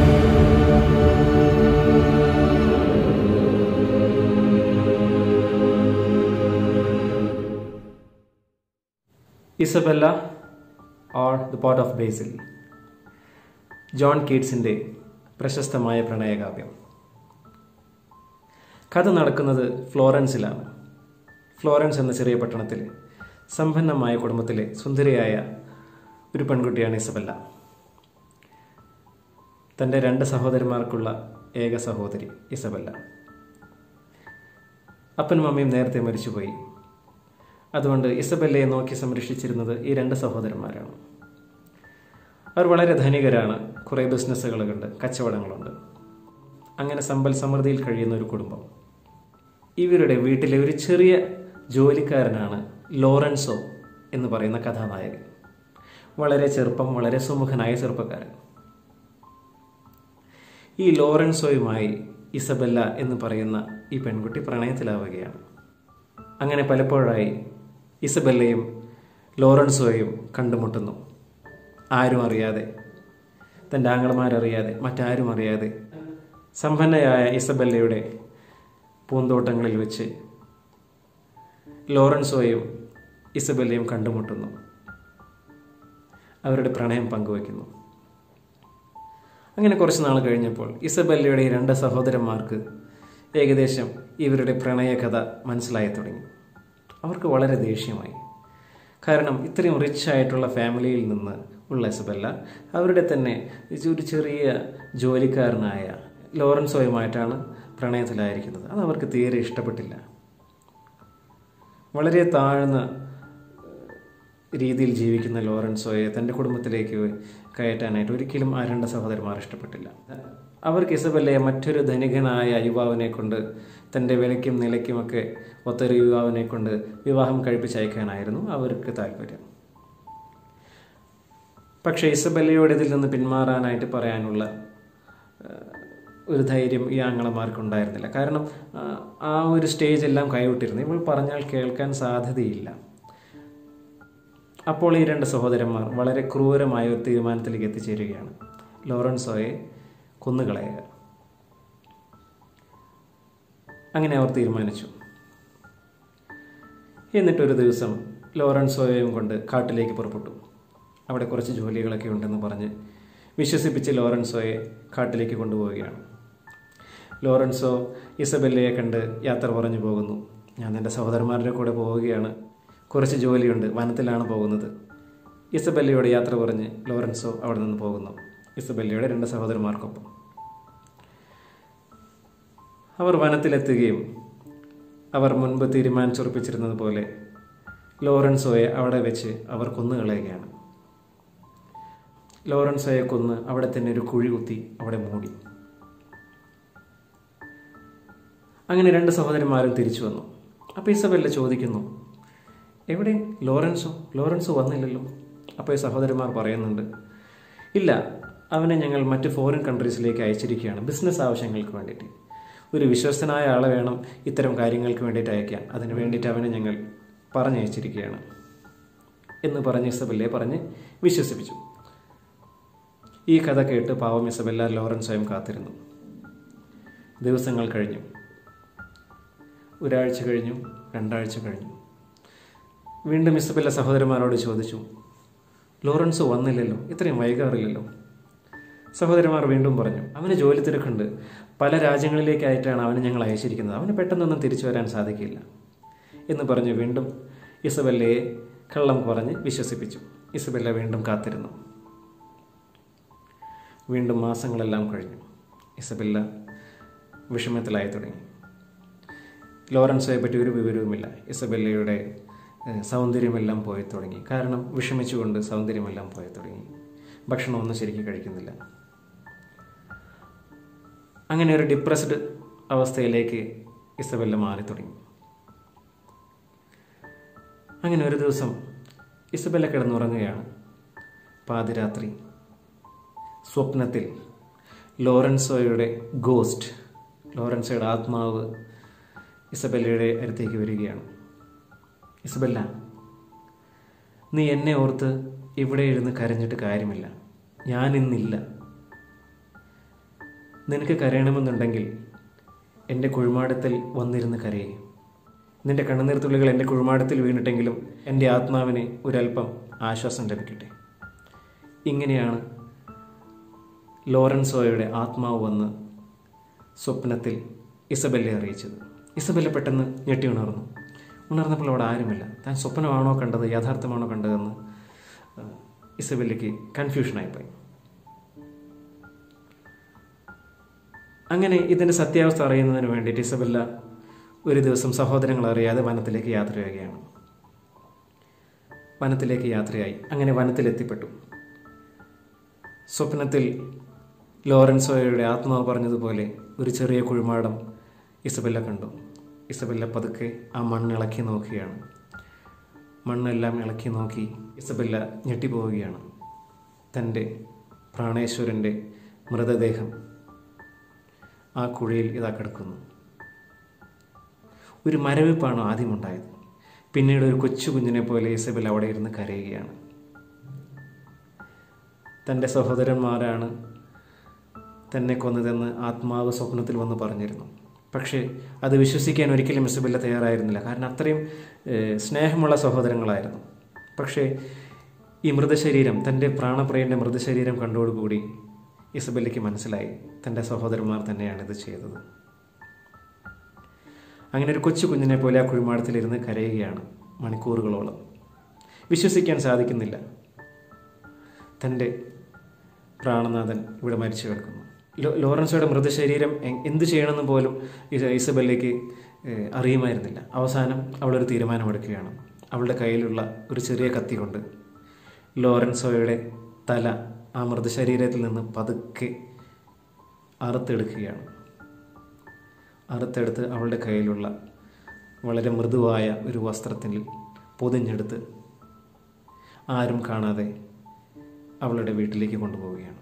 Isabella or the pot of basil John കീറ്റ്സിൻ്റെ പ്രശസ്തമായ പ്രണയകാവ്യം കഥ നടക്കുന്നത് ഫ്ലോറൻസിലാണ് ഫ്ലോറൻസ് എന്ന ചെറിയ പട്ടണത്തിൽ സമ്പന്നമായ കുടുംബത്തിലെ സുന്ദരിയായ ഒരു പെൺകുട്ടിയാണ് ഇസബെല്ല തൻ്റെ രണ്ട് സഹോദരന്മാർക്കുള്ള ഏക സഹോദരി ഇസബെല്ല അപ്പനും അമ്മയും നേരത്തെ മരിച്ചുപോയി അതുകൊണ്ട് ഇസബെല്ലയെ നോക്കി സംരക്ഷിച്ചിരുന്നത് ഈ രണ്ട് സഹോദരന്മാരാണ് അവർ വളരെ ധനികരാണ് കുറേ ബിസിനസ്സുകളുണ്ട് കച്ചവടങ്ങളുണ്ട് അങ്ങനെ സമ്പൽ സമൃദ്ധിയിൽ കഴിയുന്ന ഒരു കുടുംബം ഇവരുടെ വീട്ടിലെ ഒരു ചെറിയ ജോലിക്കാരനാണ് ലോറൻസോ എന്ന് പറയുന്ന കഥാനായകൻ വളരെ ചെറുപ്പം വളരെ സുമുഖനായ ചെറുപ്പക്കാരൻ ഈ ലോറൻസോയുമായി ഇസബെല്ല എന്ന് പറയുന്ന ഈ പെൺകുട്ടി പ്രണയത്തിലാവുകയാണ് അങ്ങനെ പലപ്പോഴായി ഇസബെല്ലയും ലോറൻസോയും കണ്ടുമുട്ടുന്നു ആരും അറിയാതെ തൻ്റെ ആങ്ങളമാരറിയാതെ മറ്റാരും അറിയാതെ സമ്പന്നയായ ഇസബെല്ലയുടെ പൂന്തോട്ടങ്ങളിൽ വെച്ച് ലോറൻസോയും ഇസബെല്ലയും കണ്ടുമുട്ടുന്നു അവരുടെ പ്രണയം പങ്കുവയ്ക്കുന്നു അങ്ങനെ കുറച്ച് നാൾ കഴിഞ്ഞപ്പോൾ ഇസബെല്ലയുടെ ഈ രണ്ട് സഹോദരന്മാർക്ക് ഏകദേശം ഇവരുടെ പ്രണയകഥ മനസ്സിലായി തുടങ്ങി അവർക്ക് വളരെ ദേഷ്യമായി കാരണം ഇത്രയും റിച്ച് ആയിട്ടുള്ള ഫാമിലിയിൽ നിന്ന് ഉള്ള ഇസബെല്ല അവരുടെ തന്നെ ഒരു ചെറിയ ജോലിക്കാരനായ ലോറൻസോയുമായിട്ടാണ് പ്രണയത്തിലായിരിക്കുന്നത് അത് അവർക്ക് തീരെ ഇഷ്ടപ്പെട്ടില്ല വളരെ താഴ്ന്ന രീതിയിൽ ജീവിക്കുന്ന ലോറൻസോയെ തൻ്റെ കുടുംബത്തിലേക്ക് കയറ്റാനായിട്ട് ഒരിക്കലും ആ രണ്ട് സഹോദരന്മാർ ഇഷ്ടപ്പെട്ടില്ല അവർക്ക് ഇസബല്ലയെ മറ്റൊരു ധനികനായ യുവാവിനെ കൊണ്ട് തൻ്റെ വിലയ്ക്കും നിലയ്ക്കുമൊക്കെ ഒത്തൊരു യുവാവിനെ കൊണ്ട് വിവാഹം കഴിപ്പിച്ചയക്കാനായിരുന്നു അവർക്ക് താല്പര്യം പക്ഷേ ഇസബല്ലയോട് ഇതിൽ നിന്ന് പിന്മാറാനായിട്ട് പറയാനുള്ള ഒരു ധൈര്യം ഈ ആങ്ങളമാർക്കുണ്ടായിരുന്നില്ല കാരണം ആ ഒരു സ്റ്റേജ് എല്ലാം കൈവിട്ടിരുന്നു ഇവൾ പറഞ്ഞാൽ കേൾക്കാൻ സാധ്യതയില്ല അപ്പോൾ ഈ രണ്ട് സഹോദരന്മാർ വളരെ ക്രൂരമായ ഒരു തീരുമാനത്തിലേക്ക് എത്തിച്ചേരുകയാണ് ലോറൻസോയെ കൊന്നുകളയുക അങ്ങനെ അവർ തീരുമാനിച്ചു എന്നിട്ടൊരു ദിവസം ലോറൻസോയെയും കൊണ്ട് കാട്ടിലേക്ക് പുറപ്പെട്ടു അവിടെ കുറച്ച് ജോലികളൊക്കെ ഉണ്ടെന്ന് പറഞ്ഞ് വിശ്വസിപ്പിച്ച് ലോറൻസോയെ കാട്ടിലേക്ക് കൊണ്ടുപോവുകയാണ് ലോറൻസോ ഇസബെല്ലയെ കണ്ട് യാത്ര പറഞ്ഞു പോകുന്നു ഞാൻ എൻ്റെ സഹോദരന്മാരുടെ കൂടെ പോവുകയാണ് കുറച്ച് ജോലിയുണ്ട് വനത്തിലാണ് പോകുന്നത് ഇസബെല്ലയോട് യാത്ര പറഞ്ഞ് ലോറൻസോ അവിടെ നിന്ന് പോകുന്നു ഇസബെല്ലയുടെ രണ്ട് സഹോദരന്മാർക്കൊപ്പം അവർ വനത്തിലെത്തുകയും അവർ മുൻപ് തീരുമാനിച്ചുറപ്പിച്ചിരുന്നത് പോലെ ലോറൻസോയെ അവിടെ വെച്ച് അവർ കൊന്നുകളയുകയാണ് ലോറൻസോയെ കൊന്ന് അവിടെ തന്നെ ഒരു കുഴി കുത്തി അവിടെ മൂടി അങ്ങനെ രണ്ട് സഹോദരന്മാരും തിരിച്ചു വന്നു അപ്പോൾ ഇസബെല്ല ചോദിക്കുന്നു എവിടെ ലോറൻസോ ലോറൻസോ വന്നില്ലല്ലോ അപ്പോൾ ഈ സഹോദരന്മാർ പറയുന്നുണ്ട് ഇല്ല അവനെ ഞങ്ങൾ മറ്റ് ഫോറിൻ കൺട്രീസിലേക്ക് അയച്ചിരിക്കുകയാണ് ബിസിനസ് ആവശ്യങ്ങൾക്ക് വേണ്ടിയിട്ട് ഒരു വിശ്വസ്തനായ ആളെ വേണം ഇത്തരം കാര്യങ്ങൾക്ക് വേണ്ടിയിട്ട് അയക്കാൻ അതിന് വേണ്ടിയിട്ട് അവനെ ഞങ്ങൾ പറഞ്ഞയച്ചിരിക്കുകയാണ് എന്ന് പറഞ്ഞ് ഇസബെല്ലയെ പറഞ്ഞ് വിശ്വസിപ്പിച്ചു ഈ കഥ കേട്ട് പാവം ഇസബെല്ല ലോറൻസോയും കാത്തിരുന്നു ദിവസങ്ങൾ കഴിഞ്ഞു ഒരാഴ്ച കഴിഞ്ഞു രണ്ടാഴ്ച കഴിഞ്ഞു വീണ്ടും ഇസബെല്ല സഹോദരന്മാരോട് ചോദിച്ചു ലോറൻസ് വന്നില്ലല്ലോ ഇത്രയും വൈകാറില്ലല്ലോ സഹോദരന്മാർ വീണ്ടും പറഞ്ഞു അവന് ജോലി തിരക്കുണ്ട് പല രാജ്യങ്ങളിലേക്കായിട്ടാണ് അവനെ ഞങ്ങൾ അയച്ചിരിക്കുന്നത് അവന് പെട്ടെന്നൊന്നും തിരിച്ചു വരാൻ സാധിക്കില്ല എന്ന് പറഞ്ഞ് വീണ്ടും ഇസബെല്ലയെ കള്ളം പറഞ്ഞ് വിശ്വസിപ്പിച്ചു ഇസബെല്ല വീണ്ടും കാത്തിരുന്നു വീണ്ടും മാസങ്ങളെല്ലാം കഴിഞ്ഞു ഇസബെല്ല വിഷമത്തിലായി തുടങ്ങി ലോറൻസോയെ പറ്റി ഒരു വിവരവുമില്ല ഇസബെല്ലയുടെ സൗന്ദര്യമെല്ലാം പോയി തുടങ്ങി കാരണം വിഷമിച്ചുകൊണ്ട് സൗന്ദര്യമെല്ലാം പോയി തുടങ്ങി ഭക്ഷണമൊന്നും ശരിക്കും കഴിക്കുന്നില്ല അങ്ങനെ ഒരു ഡിപ്രസ്ഡ് അവസ്ഥയിലേക്ക് ഇസബെല്ല മാറി തുടങ്ങി അങ്ങനെ ഒരു ദിവസം ഇസബെല്ല കിടന്നുറങ്ങുകയാണ് പാതിരാത്രി സ്വപ്നത്തിൽ ലോറൻസോയുടെ ഗോസ്റ്റ് ലോറൻസോയുടെ ആത്മാവ് ഇസബെല്ലയുടെ അടുത്തേക്ക് വരികയാണ് ഇസബെല്ല നീ എന്നെ ഓർത്ത് ഇവിടെ ഇരുന്ന് കരഞ്ഞിട്ട് കാര്യമില്ല ഞാൻ ഇന്നില്ല നിനക്ക് കരയണമെന്നുണ്ടെങ്കിൽ എൻ്റെ കുഴിമാടത്തിൽ വന്നിരുന്ന് കരയേ നിന്റെ കണ്ണുനീർത്തുള്ളികൾ എൻ്റെ കുഴിമാടത്തിൽ വീണിട്ടെങ്കിലും എൻ്റെ ആത്മാവിന് ഒരല്പം ആശ്വാസം ലഭിക്കട്ടെ ഇങ്ങനെയാണ് ലോറൻസോയുടെ ആത്മാവ് വന്ന് സ്വപ്നത്തിൽ ഇസബെല്ലെ അറിയിച്ചത് ഇസബെല്ല പെട്ടെന്ന് ഞെട്ടി ഉണർന്നു ഉണർന്നപ്പോൾ അവിടെ ആരുമില്ല താൻ സ്വപ്നമാണോ കണ്ടത് യാഥാർത്ഥ്യമാണോ കണ്ടതെന്ന് ഏഹ്, ഇസബെല്ലയ്ക്ക് കൺഫ്യൂഷനായിപ്പോയി അങ്ങനെ ഇതിൻ്റെ സത്യാവസ്ഥ അറിയുന്നതിന് വേണ്ടിയിട്ട് ഇസബെല്ല ഒരു ദിവസം സഹോദരങ്ങൾ അറിയാതെ വനത്തിലേക്ക് യാത്രയാകുകയാണ് വനത്തിലേക്ക് യാത്രയായി അങ്ങനെ വനത്തിലെത്തിപ്പെട്ടു സ്വപ്നത്തിൽ ലോറൻസോയുടെ ആത്മാവ് പറഞ്ഞതുപോലെ ഒരു ചെറിയ കുഴിമാടം ഇസബെല്ല കണ്ടു ഇസബെല്ല പതുക്കെ ആ മണ്ണ് ഇളക്കി നോക്കുകയാണ് മണ്ണെല്ലാം ഇളക്കി നോക്കി ഇസബെല്ല ഞെട്ടിപ്പോവുകയാണ് തൻ്റെ പ്രാണേശ്വരൻ്റെ മൃതദേഹം ആ കുഴിയിൽ ഇതാ കിടക്കുന്നു ഒരു മരവിപ്പാണ് ആദ്യമുണ്ടായത് പിന്നീട് ഒരു കൊച്ചു കുഞ്ഞിനെ പോലെ ഇസബെൽ അവിടെ ഇരുന്ന് കരയുകയാണ് തൻ്റെ സഹോദരന്മാരാണ് തന്നെ കൊന്നതെന്ന് ആത്മാവ് സ്വപ്നത്തിൽ വന്ന് പറഞ്ഞിരുന്നു പക്ഷേ അത് വിശ്വസിക്കാൻ ഒരിക്കലും ഇസബെല്ല തയ്യാറായിരുന്നില്ല കാരണം അത്രയും ഏഹ്, സ്നേഹമുള്ള സഹോദരങ്ങളായിരുന്നു പക്ഷേ ഈ മൃതശരീരം തൻ്റെ പ്രാണപ്രിയൻ്റെ മൃതശരീരം കണ്ടോടുകൂടി ഇസബെല്ലയ്ക്ക് മനസ്സിലായി തൻ്റെ സഹോദരന്മാർ തന്നെയാണ് ഇത് ചെയ്തത് അങ്ങനെ ഒരു കൊച്ചു കുഞ്ഞിനെ പോലെ ആ കുഴിമാടത്തിലിരുന്ന് കരയുകയാണ് മണിക്കൂറുകളോളം വിശ്വസിക്കാൻ സാധിക്കുന്നില്ല തൻ്റെ പ്രാണനാഥൻ ഇവിടെ മരിച്ചു കിടക്കുന്നു ലോ- ലോറൻസോയുടെ മൃതശരീരം എ- എന്ത് ചെയ്യണമെന്ന് പോലും ഇസ- ഇസബെല്ലയ്ക്ക് ഏഹ്, അറിയുമായിരുന്നില്ല അവസാനം അവളൊരു തീരുമാനമെടുക്കുകയാണ് അവളുടെ കയ്യിലുള്ള ഒരു ചെറിയ കത്തി കൊണ്ട് ലോറൻസോയുടെ തല ആ മൃതശരീരത്തിൽ നിന്ന് പതുക്കെ അറുത്തെടുക്കുകയാണ് അറുത്തെടുത്ത് അവളുടെ കയ്യിലുള്ള വളരെ മൃദുവായ ഒരു വസ്ത്രത്തിൽ പൊതിഞ്ഞെടുത്ത് ആരും കാണാതെ അവളുടെ വീട്ടിലേക്ക് കൊണ്ടുപോവുകയാണ്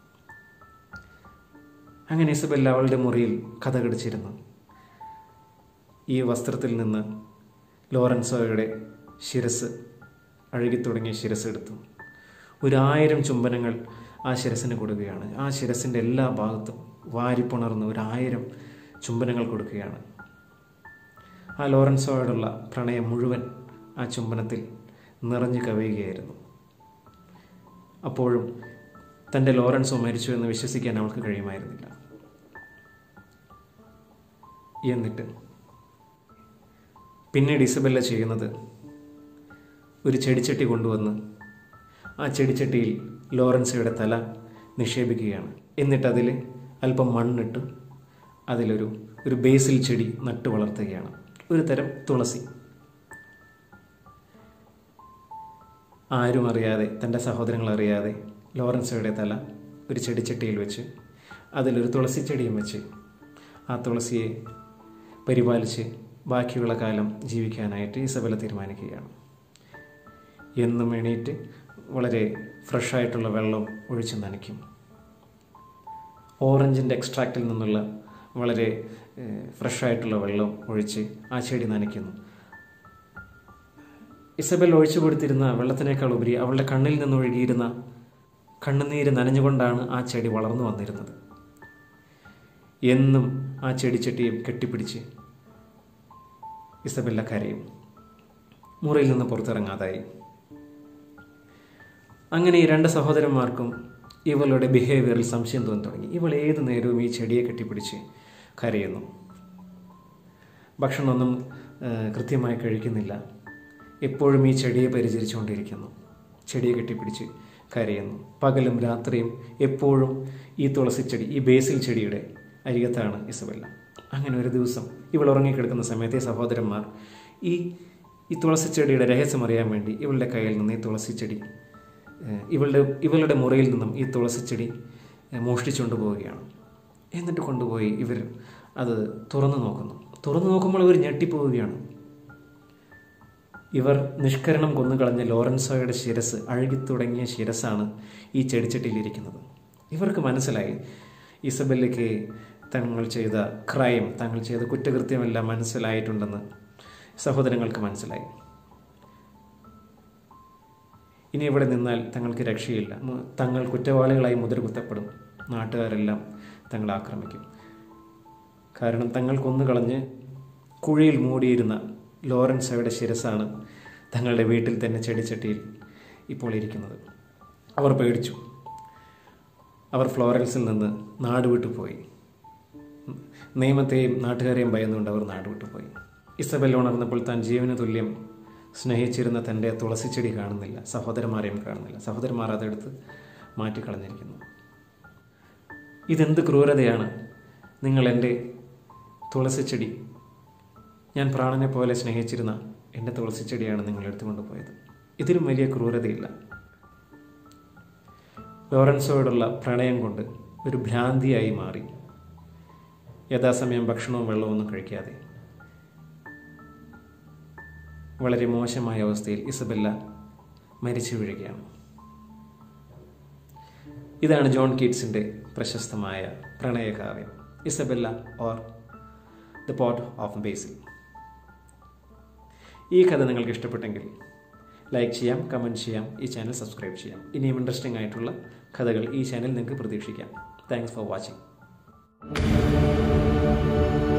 അങ്ങനെ ഇസബെല്ല അവളുടെ മുറിയിൽ കഥ കടിച്ചിരുന്നു ഈ വസ്ത്രത്തിൽ നിന്ന് ലോറൻസോയുടെ ശിരസ് അഴുകിത്തുടങ്ങിയ ശിരസ് എടുത്തു ഒരായിരം ചുംബനങ്ങൾ ആ ശിരസിന് കൊടുക്കുകയാണ് ആ ശിരസിൻ്റെ എല്ലാ ഭാഗത്തും വാരിപ്പുണർന്ന് ഒരായിരം ചുംബനങ്ങൾ കൊടുക്കുകയാണ് ആ ലോറൻസോയോടുള്ള പ്രണയം മുഴുവൻ ആ ചുംബനത്തിൽ നിറഞ്ഞു കവിയുകയായിരുന്നു അപ്പോഴും തൻ്റെ ലോറൻസോ മരിച്ചു എന്ന് വിശ്വസിക്കാൻ അവൾക്ക് കഴിയുമായിരുന്നില്ല എന്നിട്ട് പിന്നീട് ഇസബെല്ല ചെയ്യുന്നത് ഒരു ചെടിച്ചട്ടി കൊണ്ടുവന്ന് ആ ചെടിച്ചട്ടിയിൽ ലോറൻസയുടെ തല നിക്ഷേപിക്കുകയാണ് എന്നിട്ട് അതിൽ അല്പം മണ്ണിട്ട് അതിലൊരു ഒരു ബേസിൽ ചെടി നട്ടു വളർത്തുകയാണ് ഒരു തരം തുളസി ആരും അറിയാതെ തൻ്റെ സഹോദരങ്ങൾ അറിയാതെ ലോറൻസയുടെ തല ഒരു ചെടിച്ചട്ടിയിൽ വെച്ച് അതിലൊരു തുളസി ചെടിയും വെച്ച് ആ തുളസിയെ പരിപാലിച്ച് ബാക്കിയുള്ള കാലം ജീവിക്കാനായിട്ട് ഇസബല തീരുമാനിക്കുകയാണ് എന്നും എണീറ്റ് വളരെ ഫ്രഷായിട്ടുള്ള വെള്ളം ഒഴിച്ച് നനയ്ക്കും ഓറഞ്ചിൻ്റെ എക്സ്ട്രാക്റ്റിൽ നിന്നുള്ള വളരെ ഫ്രഷായിട്ടുള്ള വെള്ളം ഒഴിച്ച് ആ ചെടി നനയ്ക്കുന്നു ഇസബൽ ഒഴിച്ചു കൊടുത്തിരുന്ന വെള്ളത്തിനേക്കാൾ ഉപരി അവളുടെ കണ്ണിൽ നിന്നൊഴുകിയിരുന്ന കണ്ണുനീര് നനഞ്ഞുകൊണ്ടാണ് ആ ചെടി വളർന്നു വന്നിരുന്നത് എന്നും ആ ചെടിച്ചട്ടിയും കെട്ടിപ്പിടിച്ച് ഇസബെല്ല കരയും മുറിയിൽ നിന്ന് പുറത്തിറങ്ങാതായി അങ്ങനെ ഈ രണ്ട് സഹോദരന്മാർക്കും ഇവളുടെ ബിഹേവിയറിൽ സംശയം തോന്നി തുടങ്ങി ഇവൾ ഏത് നേരവും ഈ ചെടിയെ കെട്ടിപ്പിടിച്ച് കരയുന്നു ഭക്ഷണമൊന്നും ആ, കൃത്യമായി കഴിക്കുന്നില്ല എപ്പോഴും ഈ ചെടിയെ പരിചരിച്ചുകൊണ്ടിരിക്കുന്നു ചെടിയെ കെട്ടിപ്പിടിച്ച് കരയുന്നു പകലും രാത്രിയും എപ്പോഴും ഈ തുളസിച്ചെടി ഈ ബേസിൽ ചെടിയുടെ അരികത്താണ് ഇസബെല്ല അങ്ങനെ ഒരു ദിവസം ഇവൾ ഉറങ്ങിക്കിടക്കുന്ന സമയത്ത് ഈ സഹോദരന്മാർ ഈ ഈ തുളസിച്ചെടിയുടെ രഹസ്യം അറിയാൻ വേണ്ടി ഇവളുടെ കയ്യിൽ നിന്ന് ഈ തുളസിച്ചെടി ഏഹ്, ഇവളുടെ ഇവളുടെ മുറിയിൽ നിന്നും ഈ തുളസിച്ചെടി ഏഹ്, മോഷ്ടിച്ചുകൊണ്ട് പോവുകയാണ് എന്നിട്ട് കൊണ്ടുപോയി ഇവർ അത് തുറന്നു നോക്കുന്നു തുറന്നു നോക്കുമ്പോൾ ഇവർ ഞെട്ടിപ്പോവുകയാണ് ഇവർ നിഷ്കരണം കൊന്നുകളഞ്ഞ ലോറൻസോയുടെ ശിരസ് അഴുകിത്തുടങ്ങിയ ശിരസാണ് ഈ ചെടിച്ചട്ടിയിലിരിക്കുന്നത് ഇവർക്ക് മനസ്സിലായി ഇസബെല്ലയ്ക്ക് തങ്ങൾ ചെയ്ത ക്രൈം തങ്ങൾ ചെയ്ത കുറ്റകൃത്യമെല്ലാം മനസ്സിലായിട്ടുണ്ടെന്ന് സഹോദരങ്ങൾക്ക് മനസ്സിലായി ഇനി ഇവിടെ നിന്നാൽ തങ്ങൾക്ക് രക്ഷയില്ല മു- തങ്ങൾ കുറ്റവാളികളായി മുദ്രകുത്തപ്പെടും നാട്ടുകാരെല്ലാം തങ്ങളെ ആക്രമിക്കും കാരണം തങ്ങൾ കൊന്നുകളഞ്ഞ് കുഴിയിൽ മൂടിയിരുന്ന ലോറൻസോയുടെ ശിരസാണ് തങ്ങളുടെ വീട്ടിൽ തന്നെ ചെടിച്ചട്ടിയിൽ ഇപ്പോൾ ഇരിക്കുന്നത് അവർ പേടിച്ചു അവർ ഫ്ലോറൻസിൽ നിന്ന് നാടുവിട്ടു പോയി നിയമത്തെയും നാട്ടുകാരെയും ഭയന്നുകൊണ്ട് അവർ നാടുവിട്ടു പോയി ഇസബെൽ ഉണർന്നപ്പോൾ താൻ ജീവന് തുല്യം സ്നേഹിച്ചിരുന്ന തൻ്റെ തുളസിച്ചെടി കാണുന്നില്ല സഹോദരന്മാരെയും കാണുന്നില്ല സഹോദരന്മാർ അതെടുത്ത് മാറ്റിക്കളഞ്ഞിരിക്കുന്നു ഇതെന്ത് ക്രൂരതയാണ് നിങ്ങൾ എൻ്റെ തുളസിച്ചെടി ഞാൻ പ്രാണനെ പോലെ സ്നേഹിച്ചിരുന്ന എൻ്റെ തുളസിച്ചെടിയാണ് നിങ്ങൾ എടുത്തുകൊണ്ട് പോയത് ഇതിലും വലിയ ക്രൂരതയില്ല ലോറൻസോയോടുള്ള പ്രണയം കൊണ്ട് ഒരു ഭ്രാന്തിയായി മാറി യഥാസമയം ഭക്ഷണവും വെള്ളവും ഒന്നും കഴിക്കാതെ വളരെ മോശമായ അവസ്ഥയിൽ ഇസബെല്ല മരിച്ചു വീഴുകയാണ് ഇതാണ് ജോൺ കീറ്റ്സിൻ്റെ പ്രശസ്തമായ പ്രണയകാവ്യം Isabella or the pot of basil ഈ കഥ നിങ്ങൾക്ക് ഇഷ്ടപ്പെട്ടെങ്കിൽ ലൈക്ക് ചെയ്യാം കമൻറ്റ് ചെയ്യാം ഈ ചാനൽ സബ്സ്ക്രൈബ് ചെയ്യാം ഇനിയും ഇൻട്രസ്റ്റിംഗ് ആയിട്ടുള്ള കഥകൾ ഈ ചാനൽ നിങ്ങൾക്ക് പ്രതീക്ഷിക്കാം താങ്ക്സ് ഫോർ വാച്ചിങ്